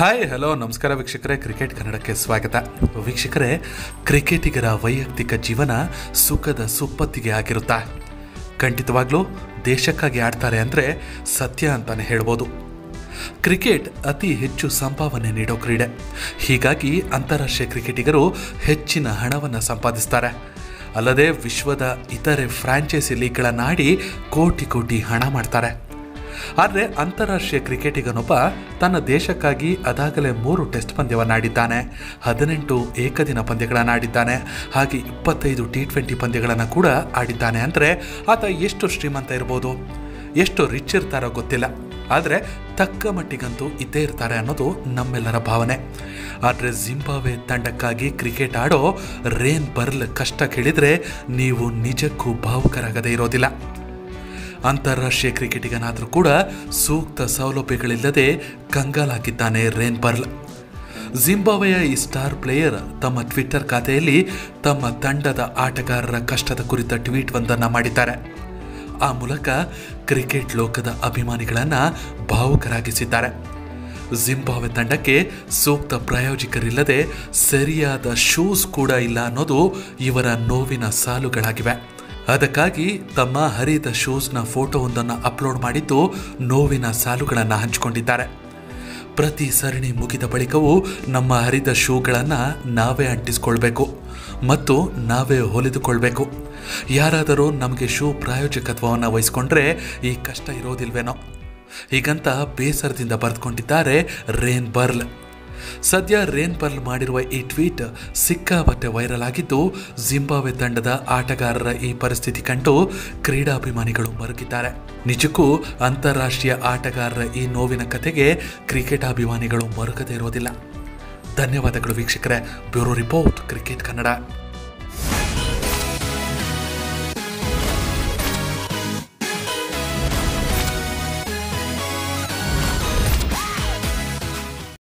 hi hello ನಮಸ್ಕಾರ ವೀಕ್ಷಕರೇ cricket ಕನ್ನಡಕ್ಕೆ ಸ್ವಾಗತ ವೀಕ್ಷಕರೇ ಕ್ರಿಕೆಟಿಗರ ವೈಯಕ್ತಿಕ ಜೀವನ ಸುಖದ ಸುಪ್ಪತ್ತಿಗೆ ಆಗಿರುತ್ತಾ ಖಂಡಿತವಾಗ್ಲೂ ದೇಶಕ್ಕಾಗಿ ಆಡ್ತಾರೆ ಅಂದರೆ ಸತ್ಯ ಅಂತಾನೆ ಹೇಳ್ಬೋದು ಕ್ರಿಕೆಟ್ ಅತಿ ಹೆಚ್ಚು ಸಂಭಾವನೆ ನೀಡೋ ಕ್ರೀಡೆ ಹೀಗಾಗಿ ಅಂತಾರಾಷ್ಟ್ರೀಯ ಕ್ರಿಕೆಟಿಗರು ಹೆಚ್ಚಿನ ಹಣವನ್ನು ಸಂಪಾದಿಸ್ತಾರೆ ಅಲ್ಲದೆ ವಿಶ್ವದ ಇತರೆ ಫ್ರಾಂಚೈಸಿ ಲೀಗ್ಗಳನ್ನಾಡಿ ಕೋಟಿ ಕೋಟಿ ಹಣ ಮಾಡ್ತಾರೆ ಆದರೆ ಅಂತಾರಾಷ್ಟ್ರೀಯ ಕ್ರಿಕೆಟಿಗನೊಬ್ಬ ತನ್ನ ದೇಶಕ್ಕಾಗಿ ಅದಾಗಲೇ ಮೂರು ಟೆಸ್ಟ್ ಪಂದ್ಯವನ್ನಾಡಿದ್ದಾನೆ ಹದಿನೆಂಟು ಏಕದಿನ ಪಂದ್ಯಗಳನ್ನಾಡಿದ್ದಾನೆ ಹಾಗೆ ಇಪ್ಪತ್ತೈದು ಟಿ ಟ್ವೆಂಟಿ ಪಂದ್ಯಗಳನ್ನು ಕೂಡ ಆಡಿದ್ದಾನೆ ಅಂದರೆ ಆತ ಎಷ್ಟು ಶ್ರೀಮಂತ ಇರ್ಬೋದು ಎಷ್ಟು ರಿಚ್ ಇರ್ತಾರೋ ಗೊತ್ತಿಲ್ಲ ಆದರೆ ತಕ್ಕ ಮಟ್ಟಿಗಂತೂ ಇದ್ದೇ ಇರ್ತಾರೆ ಅನ್ನೋದು ನಮ್ಮೆಲ್ಲರ ಭಾವನೆ ಆದರೆ ಜಿಂಬಾಬ್ವೆ ತಂಡಕ್ಕಾಗಿ ಕ್ರಿಕೆಟ್ ಆಡೋ ರೇನ್ ಬರ್ಲ್ ಕಷ್ಟ ಕೇಳಿದರೆ ನೀವು ನಿಜಕ್ಕೂ ಭಾವುಕರಾಗದೇ ಇರೋದಿಲ್ಲ ಅಂತಾರಾಷ್ಟ್ರೀಯ ಕ್ರಿಕೆಟಿಗನಾದರೂ ಕೂಡ ಸೂಕ್ತ ಸೌಲಭ್ಯಗಳಿಲ್ಲದೆ ಕಂಗಾಲಾಗಿದ್ದಾನೆ ರೇನ್ ಬರ್ಲ್ ಜಿಂಬಾಬ್ವೆಯ ಈ ಸ್ಟಾರ್ ಪ್ಲೇಯರ್ ತಮ್ಮ ಟ್ವಿಟ್ಟರ್ ಖಾತೆಯಲ್ಲಿ ತಮ್ಮ ತಂಡದ ಆಟಗಾರರ ಕಷ್ಟದ ಕುರಿತ ಟ್ವೀಟ್ ಒಂದನ್ನು ಮಾಡಿದ್ದಾರೆ ಆ ಮೂಲಕ ಕ್ರಿಕೆಟ್ ಲೋಕದ ಅಭಿಮಾನಿಗಳನ್ನು ಭಾವುಕರಾಗಿಸಿದ್ದಾರೆ ಜಿಂಬಾಬ್ವೆ ತಂಡಕ್ಕೆ ಸೂಕ್ತ ಪ್ರಾಯೋಜಕರಿಲ್ಲದೆ ಸರಿಯಾದ ಶೂಸ್ ಕೂಡ ಇಲ್ಲ ಅನ್ನೋದು ಇವರ ನೋವಿನ ಸಾಲುಗಳಾಗಿವೆ ಅದಕ್ಕಾಗಿ ತಮ್ಮ ಹರಿದ ಶೂಸ್ನ ಫೋಟೋವೊಂದನ್ನು ಅಪ್ಲೋಡ್ ಮಾಡಿದ್ದು ನೋವಿನ ಸಾಲುಗಳನ್ನು ಹಂಚಿಕೊಂಡಿದ್ದಾರೆ ಪ್ರತಿ ಸರಣಿ ಮುಗಿದ ಬಳಿಕವೂ ನಮ್ಮ ಹರಿದ ಶೂಗಳನ್ನು ನಾವೇ ಅಂಟಿಸ್ಕೊಳ್ಬೇಕು ಮತ್ತು ನಾವೇ ಹೊಲಿದುಕೊಳ್ಬೇಕು ಯಾರಾದರೂ ನಮಗೆ ಶೂ ಪ್ರಾಯೋಜಕತ್ವವನ್ನು ವಹಿಸ್ಕೊಂಡ್ರೆ ಈ ಕಷ್ಟ ಇರೋದಿಲ್ವೇನೋ ಹೀಗಂತ ಬೇಸರದಿಂದ ಬರೆದುಕೊಂಡಿದ್ದಾರೆ ರೇನ್ ಬರ್ಲ್ ಸದ್ಯ ರೇನ್ ಬರ್ಲ್ ಮಾಡಿರುವ ಈ ಟ್ವೀಟ್ ಸಿಕ್ಕಾಪಟ್ಟೆ ವೈರಲ್ ಆಗಿದ್ದು ಜಿಂಬಾಬ್ವೆ ತಂಡದ ಆಟಗಾರರ ಈ ಪರಿಸ್ಥಿತಿ ಕಂಡು ಕ್ರೀಡಾಭಿಮಾನಿಗಳು ಮರುಗಿದ್ದಾರೆ ನಿಜಕ್ಕೂ ಅಂತಾರಾಷ್ಟ್ರೀಯ ಆಟಗಾರರ ಈ ನೋವಿನ ಕತೆಗೆ ಕ್ರಿಕೆಟ್ ಅಭಿಮಾನಿಗಳು ಮರುಗದೇ ಇರೋದಿಲ್ಲ ಧನ್ಯವಾದಗಳು ವೀಕ್ಷಕರೇ ಬ್ಯೂರೋ ರಿಪೋರ್ಟ್ ಕ್ರಿಕೆಟ್ ಕನ್ನಡ